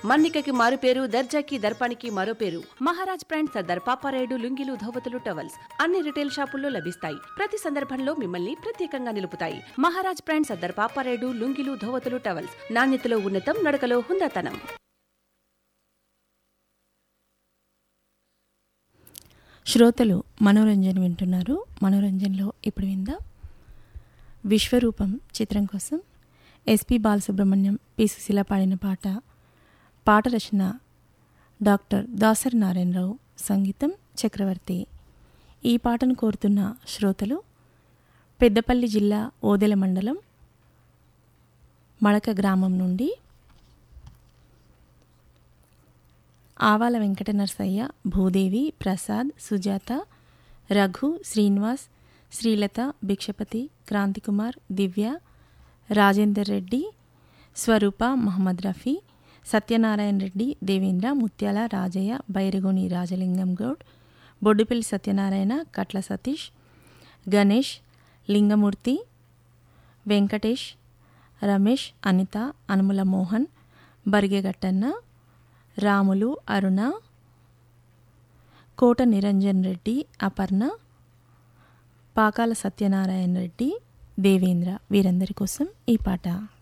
మన్నికకి మారు పేరు దర్జాకి దర్పానికి మరో పేరు మహారాజ్ బ్రాండ్ సర్దార్ పాపారాయుడు లుంగిలు ధోవతులు టవల్స్ అన్ని రిటైల్ షాపుల్లో లభిస్తాయి ప్రతి సందర్భంలో మిమ్మల్ని ప్రత్యేకంగా నిలుపుతాయి మహారాజ్ బ్రాండ్ సర్దార్ పాపారాయుడు లుంగిలు ధోవతులు టవల్స్ నాణ్యతలో ఉన్నతం నడకలో హుందాతనం శ్రోతలు మనోరంజన్ వింటున్నారు మనోరంజన్లో ఇప్పుడు విందాం విశ్వరూపం చిత్రం కోసం ఎస్పి బాలసుబ్రహ్మణ్యం పి సుశీల పాడిన పాట పాట రచన డాక్టర్ దాసరి నారాయణరావు సంగీతం చక్రవర్తి ఈ పాటను కోరుతున్న శ్రోతలు పెద్దపల్లి జిల్లా ఓదెల మండలం మడక గ్రామం నుండి ఆవాల వెంకట నరసయ్య భూదేవి ప్రసాద్ సుజాత రఘు శ్రీనివాస్ శ్రీలత భిక్షపతి క్రాంతికుమార్ దివ్య రాజేందర్ రెడ్డి స్వరూప మహమ్మద్ రఫీ సత్యనారాయణ రెడ్డి దేవేంద్ర ముత్యాల రాజయ్య బైరగోని రాజలింగం గౌడ్ బొడ్డుపల్లి సత్యనారాయణ కట్ల సతీష్ గణేష్ లింగమూర్తి వెంకటేష్ రమేష్ అనిత అనుముల మోహన్ బరిగెగట్టన్న రాములు అరుణ కోట నిరంజన్ రెడ్డి అపర్ణ పాకాల సత్యనారాయణ రెడ్డి దేవేంద్ర వీరందరి కోసం ఈ పాట